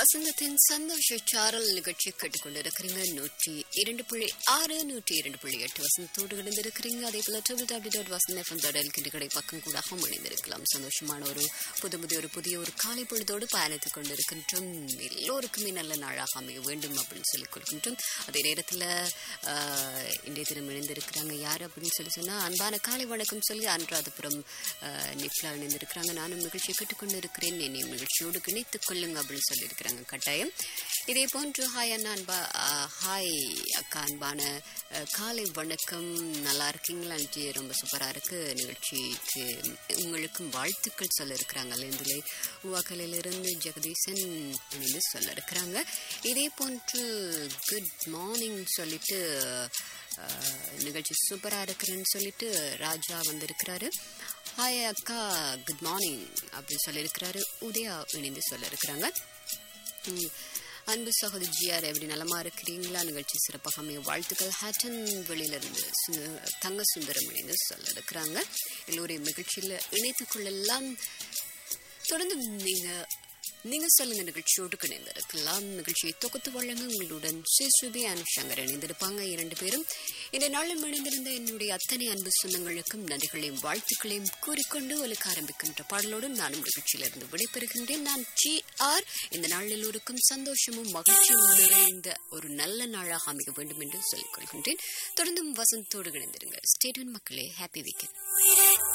வசந்தத்தின் சந்தோஷ சாரல் நிகழ்ச்சி கேட்டுக்கொண்டிருக்கிறீங்க நூற்றி இரண்டு புள்ளி ஆறு நூற்றி இரண்டு புள்ளி எட்டு வசந்தத்தோடு இணைந்திருக்கிறீங்க அதே போல double W dot Vasantha FM dot எல்கின்ற கடை பக்கம் கூட இணைந்திருக்கலாம் சந்தோஷமான ஒரு புது புதிய ஒரு புதிய ஒரு காலை பொழுதோடு பயணித்துக் கொண்டிருக்கின்றோம் எல்லோருக்குமே நல்ல நாளாக அமைய வேண்டும் அப்படின்னு சொல்லி கொள்கின்றோம் அதே நேரத்தில் இன்றைய தினம் இணைந்திருக்கிறாங்க யார் அப்படின்னு சொல்லி சொன்னால் அன்பான காலை வணக்கம் சொல்லி அனுராதபுரம் ஆஹ், நிப்லா இணைந்திருக்கிறாங்க நானும் நிகழ்ச்சியை கேட்டுக்கொண்டு இருக்கிறேன் என்னையும் நிகழ்ச்சியோடு இணைத்துக் கொள்ளுங்க அப்படின்னு சொல்லியிருக்கிறாங்க கட்டாயம் இதே போன்று ஹாய் அண்ணா அன்பா ஆஹ், ஹாய் அக்கா அன்பான ஆஹ், காலை வணக்கம் நல்லா இருக்கீங்களா ஆண்டி? ரொம்ப சூப்பராக இருக்கு நிகழ்ச்சிக்கு உங்களுக்கும் வாழ்த்துக்கள் சொல்ல இருக்கிறாங்க லேந்திலே உவாக்கலிலிருந்து ஜெகதீசன் இணைந்து சொல்ல இருக்கிறாங்க இதே போன்று குட் மார்னிங் சொல்லிட்டு ஆஹ், நிகழ்ச்சி சூப்பராக இருக்குன்னு சொல்லிட்டு ராஜா வந்திருக்கிறாரு ஹாய் அக்கா குட் மார்னிங் அப்படின்னு சொல்லியிருக்கிறாரு உதயா இணைந்து சொல்ல இருக்கிறாங்க ம், அன்பு சகோதரி ஜிஆர் எப்படி நலமா இருக்கிறீங்களா நிகழ்ச்சி சிறப்பாக அமைய வாழ்த்துக்கள் ஹேட்டன் வெளியிலிருந்து சு- தங்க சுந்தரம் இணைந்து சொல்ல இருக்கிறாங்க எல்லோரையும் நிகழ்ச்சியில் இணைத்துக் கொள்ளலாம் தொடர்ந்து நீங்க நீங்க சொல்லுங்க நிகழ்ச்சியோடு இணைந்திருக்கலாம் நிகழ்ச்சியை தொகுத்து வழங்க உங்களுடன் சிசுபி அண்ட் சங்கர் இணைந்திருப்பாங்க இரண்டு பேரும் இந்த நாளில் இணைந்திருந்த என்னுடைய அத்தனை அன்பு சொந்தங்களுக்கும் நன்றிகளையும் வாழ்த்துக்களையும் கூறிக்கொண்டு ஒலிக்க ஆரம்பிக்கின்ற பாடலோடு நானும் நிகழ்ச்சியிலிருந்து விடைபெறுகின்றேன் நான் ஜி ஆர் இந்த நாள் எல்லோருக்கும் சந்தோஷமும் மகிழ்ச்சியும் நிறைந்த ஒரு நல்ல நாளாக அமைய வேண்டும் என்று சொல்லிக் கொள்கின்றேன் தொடர்ந்தும் வசந்தோடு இணைந்திருங்க ஸ்டேடியன் மக்களே ஹாப்பி வீக்கெண்ட்